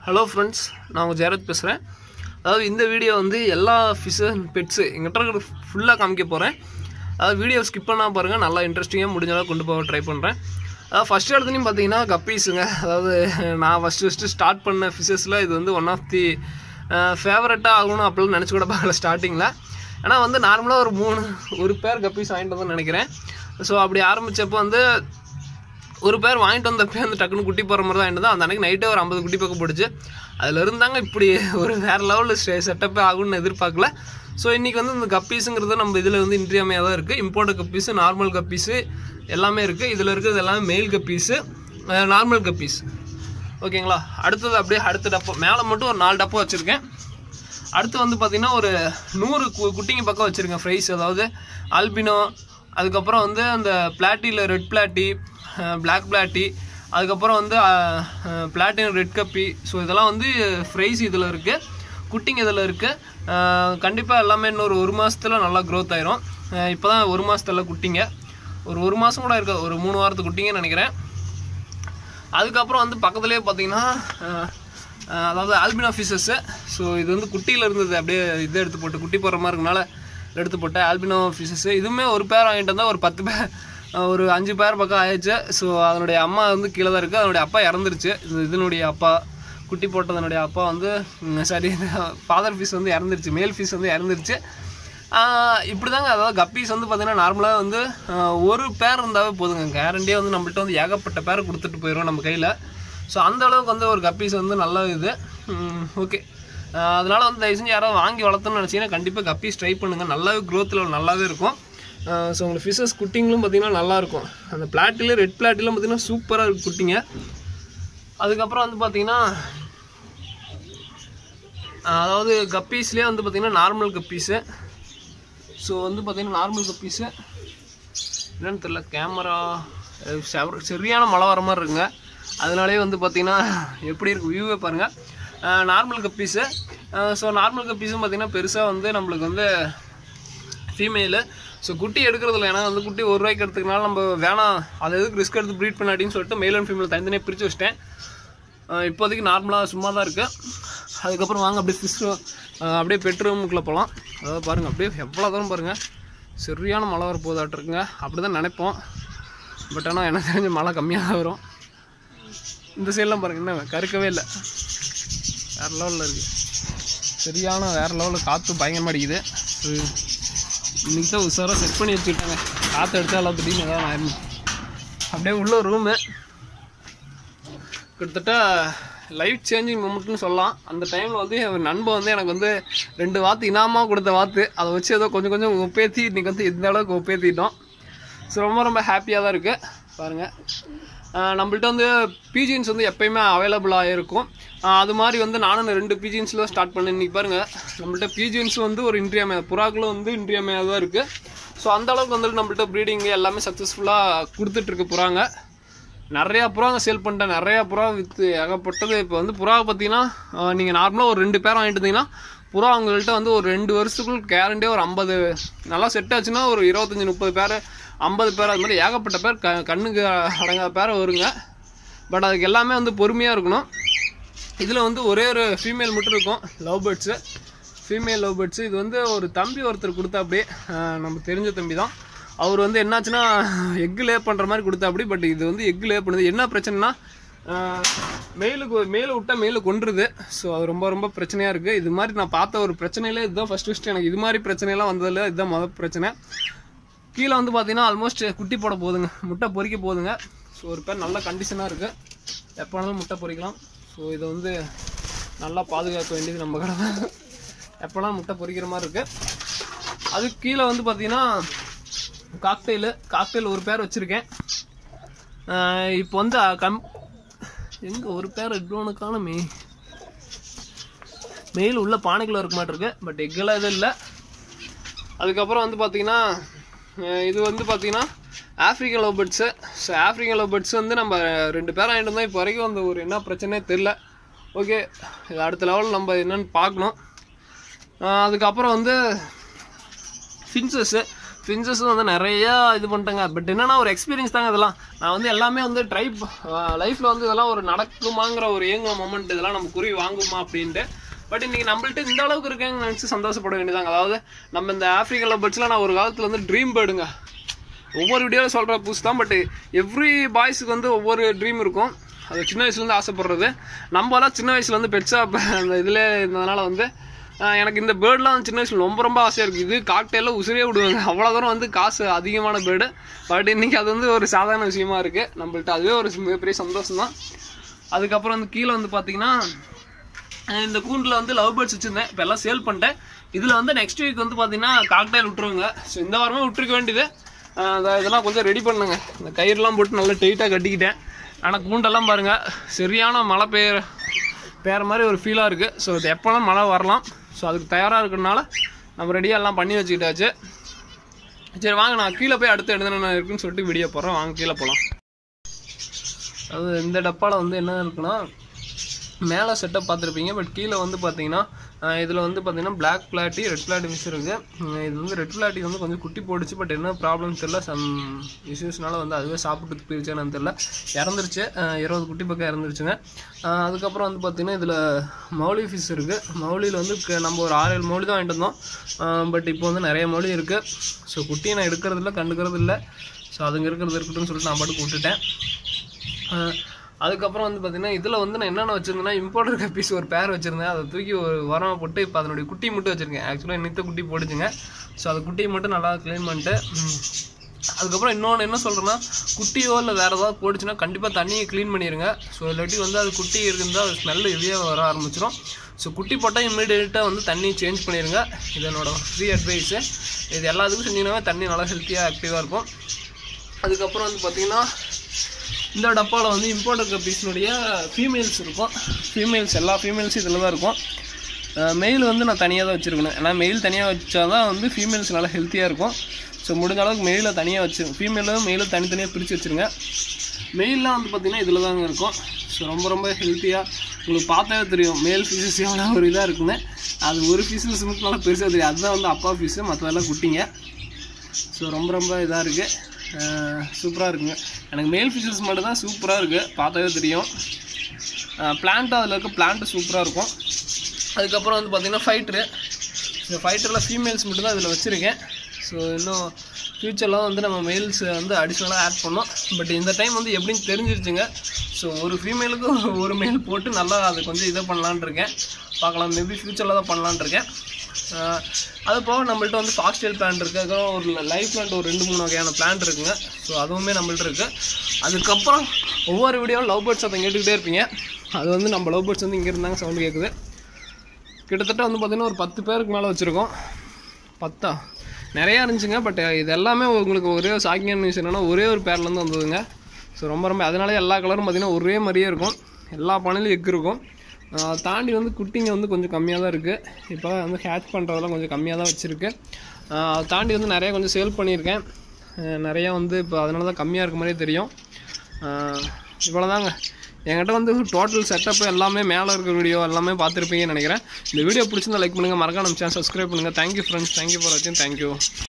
hello friends நான் உங்கள் ஜெயரத் பேசுகிறேன் அதாவது இந்த வீடியோ வந்து எல்லா ஃபிஷ்ஷு பெட்ஸு எங்கிட்ட இருக்கிற ஃபுல்லாக காமிக்க போகிறேன் அதாவது வீடியோ ஸ்கிப் பண்ணால் பாருங்கள் நல்லா இன்ட்ரெஸ்டிங்காக முடிஞ்ச அளவுக்கு கொண்டு போக ட்ரை பண்ணுறேன் அதாவது ஃபஸ்ட் இடத்துலையும் பார்த்தீங்கன்னா கப்பீஸுங்க அதாவது நான் ஃபஸ்ட்டு ஃபஸ்ட்டு ஸ்டார்ட் பண்ண ஃபிஷ்ஷஸில் இது வந்து ஒன் ஆஃப் தி ஃபேவரட்டாக ஆகணும் அப்படிலாம் நினச்சி கூட பார்க்கல ஸ்டார்டிங்கில் ஆனால் வந்து நார்மலாக ஒரு மூணு ஒரு பேர் கப்பீஸ் வாங்கிட்டு வந்து நினைக்கிறேன் ஸோ அப்படி ஆரம்பித்தப்போ வந்து ஒரு பேர் வாங்கிட்டு வந்தப்பே வந்து டக்குன்னு குட்டி போகிற மாதிரி தான் இருந்தது அந்த அன்னைக்கு நைட்டே ஒரு ஐம்பது குட்டி பக்கம் போட்டுச்சு அதில் இருந்தாங்க இப்படி ஒரு வேறு லெவலில் செட்டப்பே ஆகும்னு எதிர்பார்க்கல ஸோ இன்றைக்கி வந்து இந்த கப்பீஸுங்கிறது நம்ம இதில் வந்து இன்றியமையாக தான் இருக்குது இம்போர்ட் கப்பீஸு நார்மல் கப்பீஸு எல்லாமே இருக்குது இதில் இருக்கிறது எல்லாமே மெயில் கப்பீஸு நார்மல் கப்பீஸ் ஓகேங்களா அடுத்தது அப்படியே அடுத்த டப்போ மேலே மட்டும் ஒரு நாலு டப்போ வச்சுருக்கேன் அடுத்து வந்து பார்த்திங்கன்னா ஒரு நூறு கு குட்டிங்க பக்கம் வச்சுருக்கேன் ஃப்ரைஸ் அதாவது ஆல்பினோ அதுக்கப்புறம் வந்து அந்த பிளாட்டியில் ரெட் பிளாட்டி பிளாக் பிளாட்டி அதுக்கப்புறம் வந்து பிளாட்டின் ரெட் கப்பி ஸோ இதெல்லாம் வந்து ஃப்ரைஸ் இதில் இருக்குது குட்டிங்க இதில் இருக்குது கண்டிப்பாக எல்லாமே இன்னொரு ஒரு மாதத்தில் நல்லா க்ரோத் ஆயிரும் இப்போ தான் ஒரு மாதத்துல குட்டிங்க ஒரு ஒரு மாதம் கூட இருக்காது ஒரு மூணு வாரத்து குட்டிங்கன்னு நினைக்கிறேன் அதுக்கப்புறம் வந்து பக்கத்துலேயே பார்த்தீங்கன்னா அதாவது ஆல்பினா ஃபிஷஸ்ஸு ஸோ இது வந்து குட்டியில் இருந்தது அப்படியே இதை எடுத்து போட்டு குட்டி போடுற மாதிரி இருக்கனால எடுத்து போட்டேன் ஆல்பினோ ஃபிஷஸ்ஸு இதுவுமே ஒரு பேர் வாங்கிட்டு வந்தால் ஒரு பத்து பேர் ஒரு அஞ்சு பேர் பக்கம் ஆயிடுச்சு ஸோ அதனுடைய அம்மா வந்து கீழே தான் இருக்குது அதனுடைய அப்பா இறந்துருச்சு இது இதனுடைய அப்பா குட்டி போட்டதனுடைய அப்பா வந்து சாரி ஃபாதர் ஃபீஸ் வந்து இறந்துருச்சு மேல் ஃபீஸ் வந்து இறந்துருச்சு இப்படி தாங்க அதாவது கப்பீஸ் வந்து பார்த்திங்கன்னா நார்மலாக வந்து ஒரு பேர் இருந்தாவே போதுங்க கேரண்டியாக வந்து நம்மள்ட்ட வந்து ஏகப்பட்ட பேரை கொடுத்துட்டு போயிடும் நம்ம கையில் ஸோ அந்த அளவுக்கு வந்து ஒரு கப்பீஸ் வந்து நல்ல இது ஓகே அதனால் வந்து தயவு செஞ்சு யாராவது வாங்கி வளர்த்தணும்னு நினச்சிங்கன்னா கண்டிப்பாக கப்பீஸ் ட்ரை பண்ணுங்கள் நல்லாவே க்ரோத்தில் நல்லாவே இருக்கும் ஸோ உங்களுக்கு ஃபிஷஸ் குட்டிங்களும் பார்த்திங்கன்னா நல்லாயிருக்கும் அந்த பிளாட்டில் ரெட் பிளாட்டிலும் பார்த்திங்கன்னா சூப்பராக இருக்கும் குட்டிங்க அதுக்கப்புறம் வந்து பார்த்திங்கன்னா அதாவது கப்பீஸ்லேயே வந்து பார்த்திங்கன்னா நார்மல் கப்பீஸு ஸோ வந்து பார்த்திங்கன்னா நார்மல் கப்பீஸு என்னன்னு தெரில கேமரா சரியான மழை வர மாதிரி இருக்குங்க அதனாலே வந்து பார்த்திங்கன்னா எப்படி இருக்குது வியூவே பாருங்கள் நார்மல் கப்பீஸு ஸோ நார்மல் கப்பீஸும் பார்த்திங்கன்னா பெருசாக வந்து நம்மளுக்கு வந்து ஃபீமேலு ஸோ குட்டி எடுக்கிறதுல ஏன்னா வந்து குட்டி ஒரு ரூபாய்க்கு எடுத்துக்கனால நம்ம வேணாம் அது எதுக்கு ரிஸ்க் எடுத்து ப்ரீட் பண்ணாட்டின்னு சொல்லிட்டு மேல் அண்ட் ஃபீமேல் தனித்தனியாக பிரித்து வச்சிட்டேன் இப்போதைக்கு நார்மலாக சும்மா தான் இருக்குது அதுக்கப்புறம் வாங்க அப்படியே ஃபிஷ் அப்படியே பெட்ரூமுக்குள்ளே போகலாம் அதாவது பாருங்கள் அப்படியே எவ்வளோ தூரம் பாருங்கள் சரியான மழை வர போதாட்டிருக்குங்க அப்படி தான் நினைப்போம் பட் ஆனால் எனக்கு தெரிஞ்ச மழை கம்மியாக தான் வரும் இந்த சைட்லாம் பாருங்கள் என்ன கருக்கவே இல்லை வேறு லெவலில் இருக்குது சரியான வேறு லெவலில் காற்று பயங்கரமாக அடிக்குது இன்றைக்கி தான் உஷாராக செட் பண்ணி வச்சுக்கிட்டாங்க காற்று அடித்தா எல்லாம் திடீர்னு ஏதாவது ஆயிரும் அப்படியே உள்ள ரூமு கிட்டத்தட்ட லைஃப் சேஞ்சிங் மூமெண்ட்னு சொல்லலாம் அந்த டைமில் வந்து என் நண்பன் வந்து எனக்கு வந்து ரெண்டு வாத்து இனாமாக கொடுத்த வாத்து அதை வச்சு ஏதோ கொஞ்சம் கொஞ்சம் ஒப்பேற்றி இன்றைக்கி வந்து இந்த அளவுக்கு ஒப்பேற்றிட்டோம் ஸோ ரொம்ப ரொம்ப ஹாப்பியாக தான் இருக்குது பாருங்கள் நம்மள்ட்ட வந்து பிஜின்ஸ் வந்து எப்போயுமே அவைலபிளாக இருக்கும் அது மாதிரி வந்து நானும் ரெண்டு பிஜின்ஸில் ஸ்டார்ட் பண்ணேன் இன்றைக்கி பாருங்கள் நம்மள்ட்ட பிஜின்ஸ் வந்து ஒரு இன்ட்ரியாமையா புறாக்களும் வந்து இன்ட்ரியாமையாக தான் இருக்குது ஸோ அந்த அளவுக்கு வந்துட்டு நம்மள்ட்ட ப்ரீடிங் எல்லாமே சக்ஸஸ்ஃபுல்லாக கொடுத்துட்ருக்கு புறாங்க நிறையா புறாங்க சேல் பண்ணிட்டேன் நிறையா புறா விற்று ஏகப்பட்டது இப்போ வந்து புறாவை பார்த்தீங்கன்னா நீங்கள் நார்மலாக ஒரு ரெண்டு பேர் வாங்கிட்டு இருந்தீங்கன்னா புறா அவங்கள்ட்ட வந்து ஒரு ரெண்டு வருஷத்துக்குள் கேரண்டியாக ஒரு ஐம்பது நல்லா செட் ஆச்சுன்னா ஒரு இருபத்தஞ்சி முப்பது பேர் ஐம்பது பேர் அது மாதிரி ஏகப்பட்ட பேர் க கண்ணுக்கு அடங்காத பேர் வருங்க பட் அதுக்கு எல்லாமே வந்து பொறுமையாக இருக்கணும் இதில் வந்து ஒரே ஒரு ஃபீமேல் மட்டும் இருக்கும் love birds female love birds இது வந்து ஒரு தம்பி ஒருத்தர் கொடுத்தா அப்படியே நம்ம தெரிஞ்ச தம்பி தான் அவர் வந்து என்னாச்சுன்னா எக்கு லே பண்ணுற மாதிரி கொடுத்தா அப்படி பட் இது வந்து எக்கு லே பண்ணுது என்ன பிரச்சனைனா மெயிலுக்கு மெயிலை விட்டால் மெயிலை கொண்டுருது ஸோ அது ரொம்ப ரொம்ப பிரச்சனையாக இருக்குது இது மாதிரி நான் பார்த்த ஒரு பிரச்சனையில இதுதான் ஃபஸ்ட்டு ஃபஸ்ட்டு எனக்கு இது மாதிரி பிரச்சனையெல்லாம் வந்ததில்ல இதுதான் மொதல் பிரச்சனை கீழே வந்து பார்த்தீங்கன்னா ஆல்மோஸ்ட் குட்டி போட போகுதுங்க முட்டை பொறிக்க போகுதுங்க ஸோ ஒரு பேர் நல்ல கண்டிஷனாக இருக்குது எப்போ வேணாலும் முட்டை பொறிக்கலாம் ஸோ இதை வந்து நல்லா பாதுகாக்க வேண்டியது நம்ம கடை தான் எப்போலாம் முட்டை பொறிக்கிற மாதிரி இருக்குது அதுக்கு கீழே வந்து பார்த்தீங்கன்னா காக்டெயிலு காக்டெயில் ஒரு பேர் வச்சுருக்கேன் இப்போ வந்து கம் எங்கே ஒரு பேர் இன்னொன்று காணுமே மெயில் உள்ள பானைக்குள்ளே இருக்க மாட்டிருக்கு பட் எக்கெல்லாம் எதுவும் இல்லை அதுக்கப்புறம் வந்து பார்த்தீங்கன்னா இது வந்து பார்த்தீங்கன்னா African love birds so African love birds வந்து நம்ம ரெண்டு பேர் ஆகிட்டு இருந்தோம் இப்போ வரைக்கும் அந்த ஒரு என்ன பிரச்சனையே தெரில ஓகே இது அடுத்த லெவலில் நம்ம என்னென்னு பார்க்கணும் அதுக்கப்புறம் வந்து ஃபின்சஸ்ஸு ஃபின்சஸும் வந்து நிறையா இது பண்ணிட்டேங்க பட் என்னன்னா ஒரு எக்ஸ்பீரியன்ஸ் தாங்க இதெல்லாம் நான் வந்து எல்லாமே வந்து ட்ரை லைஃப்பில் வந்து இதெல்லாம் ஒரு நடக்குமாங்கிற ஒரு ஏங்க மொமெண்ட் இதெல்லாம் நம்ம குருவி வாங்குமா அப்படின்ட்டு பட் இன்னைக்கு நம்மள்ட்ட இந்த அளவுக்கு இருக்கேன்னு நினச்சி சந்தோஷப்பட வேண்டியதாங்க அதாவது நம்ம இந்த ஆஃப்ரிக்கா லவ் நான் ஒரு காலத்தில் வந்து ட்ரீம் பேர்டுங்க ஒவ்வொரு வீடியோவில் சொல்கிற புதுசு தான் பட் எவ்ரி பாய்ஸுக்கு வந்து ஒவ்வொரு ட்ரீம் இருக்கும் அது சின்ன வயசுலேருந்து ஆசைப்படுறது நம்மலாம் சின்ன வயசுலேருந்து பெட்ஸாக அந்த இதில் இருந்ததுனால வந்து ஆஹ், எனக்கு இந்த பேர்ட்லாம் சின்ன வயசுல ரொம்ப ரொம்ப ஆசையாக இருக்குது இது காக்டெயிலில் உசிரியே விடுவாங்க அவ்வளோ தூரம் வந்து காசு அதிகமான பேர்டு பட் இன்னைக்கு அது வந்து ஒரு சாதாரண விஷயமா இருக்குது நம்மள்ட்ட அதுவே ஒரு மிகப்பெரிய சந்தோஷம் தான் அதுக்கப்புறம் வந்து கீழே வந்து பார்த்தீங்கன்னா அஹ் இந்த கூண்டில் வந்து லவ் பேர்ட்ஸ் வச்சுருந்தேன் இப்போ எல்லாம் சேல் பண்ணிட்டேன் இதில் வந்து நெக்ஸ்ட் வீக் வந்து பார்த்தீங்கன்னா காக்டைல் விட்டுருவாங்க ஸோ இந்த வாரமே விட்டுருக்க வேண்டியது அஹ் இந்த இதெல்லாம் கொஞ்சம் ரெடி பண்ணுங்க இந்த கயிறுலாம் போட்டு நல்லா டைட்டாக கட்டிக்கிட்டேன் ஆனால் கூண்டெல்லாம் பாருங்கள் சரியான மழை பெய்ய பெய்கிற மாதிரி ஒரு ஃபீலாக இருக்குது ஸோ இது எப்போலாம் மழை வரலாம் ஸோ அதுக்கு தயாராக இருக்கிறனால நம்ம ரெடியாக எல்லாம் பண்ணி வச்சுக்கிட்டாச்சு சரி வாங்க நான் கீழே போய் அடுத்து என்னென்ன இருக்குன்னு சொல்லிட்டு வீடியோ போடுறேன் வாங்க கீழே போகலாம் அது இந்த டப்பாவில் வந்து என்ன இருக்குன்னா மேலே செட்டப் பார்த்துருப்பீங்க பட் கீழே வந்து பார்த்தீங்கன்னா இதில் வந்து பார்த்தீங்கன்னா Black பிளாட்டி ரெட் பிளாட்டி மிஸ் இருக்குது உம் இது வந்து ரெட் பிளாட்டி வந்து கொஞ்சம் குட்டி போட்டுச்சு பட் என்ன ப்ராப்ளம் தெரியல சம் இஷ்யூஸ்னால வந்து அதுவே சாப்பிட்டு போயிருச்சானு தெரியல இறந்துருச்சு அஹ் இருபது குட்டி பக்கம் இறந்துருச்சுங்க அஹ் அதுக்கப்புறம் வந்து பார்த்தீங்கன்னா இதில் மௌலி ஃபிஷ் இருக்குது மௌலியில் வந்து க- நம்ம ஒரு ஆறு ஏழு மௌலி தான் வாங்கிட்டு வந்தோம் பட் இப்போ வந்து நிறைய மௌலி இருக்குது ஸோ குட்டியை நான் எடுக்கிறது இல்லை கண்டுக்கிறது இல்லை ஸோ அதுங்க இருக்கிறது இருக்கட்டும்னு சொல்லிட்டு நான் பாட்டுக்கு விட்டுட்டேன் அஹ் அதுக்கப்புறம் வந்து பார்த்தீங்கன்னா இதில் வந்து நான் என்னென்ன வச்சுருந்தேன்னா இம்போர்ட்டர் கப்பீஸ் ஒரு பேர் வச்சுருந்தேன் அதை தூக்கி ஒரு உரமா போட்டு இப்போ அதனுடைய குட்டி மட்டும் வச்சுருக்கேன் ஆக்சுவலாக இன்னித்த குட்டி போட்டுச்சுங்க ஸோ அது குட்டியை மட்டும் நல்லா க்ளீன் பண்ணிட்டு ம், அதுக்கப்புறம் இன்னொன்று என்ன சொல்கிறேன்னா குட்டியோ இல்லை வேறு ஏதாவது போட்டுச்சுன்னா கண்டிப்பாக தண்ணியை க்ளீன் பண்ணிடுங்க ஸோ இல்லாட்டி வந்து அது குட்டி இருந்தால் அது ஸ்மெல் ஹெவியாக வர ஆரம்பிச்சிடும் ஸோ குட்டி போட்டால் இம்மீடியட்டாக வந்து தண்ணி சேஞ்ச் பண்ணிடுங்க இது என்னோட ஃப்ரீ அட்வைஸு இது எல்லாத்துக்கும் செஞ்சீங்கன்னா தண்ணி நல்லா ஹெல்த்தியாக ஆக்டிவாக இருக்கும் அதுக்கப்புறம் வந்து பார்த்தீங்கன்னா இந்த டப்பாவில் வந்து இம்போர்ட்டர் கப்பீஸ்னுடைய ஃபீமேல்ஸ் இருக்கும் ஃபீமேல்ஸ் எல்லா ஃபீமேல்ஸும் இதில் தான் இருக்கும் மெயில் வந்து நான் தனியாக தான் வச்சுருக்கணும் ஏன்னா மெயில் தனியாக வச்சா தான் வந்து ஃபீமேல்ஸ் நல்லா ஹெல்த்தியாக இருக்கும் ஸோ முடிஞ்ச அளவுக்கு மெயிலை தனியாக வச்சு ஃபீமேலும் மெயிலும் தனித்தனியாக பிரித்து வச்சுருங்க மெயிலெலாம் வந்து பார்த்திங்கன்னா இதில் தாங்க இருக்கும் ஸோ ரொம்ப ரொம்ப ஹெல்த்தியாக உங்களுக்கு பார்த்தாவே தெரியும் மேல் ஃபிஷஸ் எவ்வளோ ஒரு இதாக இருக்குன்னு அது ஒரு ஃபிஷஸ் மட்டும் நல்லா பெருசாக தெரியும் அதுதான் வந்து அப்பா ஃபிஷ்ஷு மற்றதெல்லாம் குட்டிங்க ஸோ ரொம்ப ரொம்ப இதாக இருக்குது சூப்பராக இருக்குங்க எனக்கு மேல் ஃபிஷஸ் மட்டும் தான் சூப்பராக இருக்குது பார்த்தாவே தெரியும் பிளான்ட் அதில் இருக்க பிளான்ட்டு சூப்பராக இருக்கும் அதுக்கப்புறம் வந்து பார்த்திங்கன்னா ஃபைட்ரு இந்த ஃபைட்டரில் ஃபீமேல்ஸ் மட்டும் தான் இதில் வச்சுருக்கேன் ஸோ இன்னும் ஃப்யூச்சரில் வந்து நம்ம மேல்ஸ் வந்து அடிஷ்னலாக ஆட் பண்ணோம் பட் இந்த டைம் வந்து எப்படின்னு தெரிஞ்சிருச்சுங்க ஸோ ஒரு ஃபீமேலுக்கு ஒரு மேல் போட்டு நல்லா அதை கொஞ்சம் இதை பண்ணலான்னு இருக்கேன் பார்க்கலாம் மேபி ஃப்யூச்சரில் தான் பண்ணலான்னு இருக்கேன் ஆஹ் அது போக நம்மள்ட்ட வந்து ஃபாஸ்டேல் பிளான்ட் இருக்குது அதுக்கப்புறம் ஒரு லைஃப் பிளான்ட் ஒரு ரெண்டு மூணு வகையான பிளான்ட் இருக்குங்க ஸோ அதுவுமே நம்மள்ட்ட இருக்குது அதுக்கப்புறம் ஒவ்வொரு வீடியோவும் லவ் பேர்ட்ஸ் அதை கேட்டுக்கிட்டே இருப்பீங்க அது வந்து நம்ம லவ் பேர்ட்ஸ் வந்து இங்கே இருந்தாங்க சவுண்டு கேட்குது கிட்டத்தட்ட வந்து பார்த்திங்கன்னா ஒரு பத்து பேருக்கு மேலே வச்சுருக்கோம் பத்தா நிறையா இருந்துச்சுங்க பட் இது எல்லாமே உங்களுக்கு ஒரே சாக்கிங் நியூஸ் என்னென்னா ஒரே ஒரு பேர்லேருந்து வந்ததுங்க ஸோ ரொம்ப ரொம்ப அதனால எல்லா கலரும் பார்த்திங்கன்னா ஒரே மாதிரியே இருக்கும் எல்லா பானையிலும் எக் இருக்கும் ஆஹ் தாண்டி வந்து குட்டிங்க வந்து கொஞ்சம் கம்மியாக தான் இருக்குது இப்போ வந்து ஹேட்ச் பண்ணுறதெல்லாம் கொஞ்சம் கம்மியாக தான் வச்சுருக்கு தாண்டி வந்து நிறையா கொஞ்சம் சேல் பண்ணியிருக்கேன் ஆஹ் நிறையா வந்து இப்போ அதனால தான் கம்மியாக இருக்க மாதிரியே தெரியும் இவ்வளோதாங்க என்கிட்ட வந்து டோட்டல் செட்டப் எல்லாமே மேலே இருக்கிற வீடியோ எல்லாமே பார்த்துருப்பீங்கன்னு நினைக்கிறேன் இந்த வீடியோ பிடிச்சிருந்தா லைக் பண்ணுங்கள் மறக்காம நம்ம சேனல் சப்ஸ்கிரைப் பண்ணுங்கள் தேங்க்யூ ஃப்ரெண்ட்ஸ் தேங்க்யூ ஃபார் வாட்சிங் தேங்க்யூ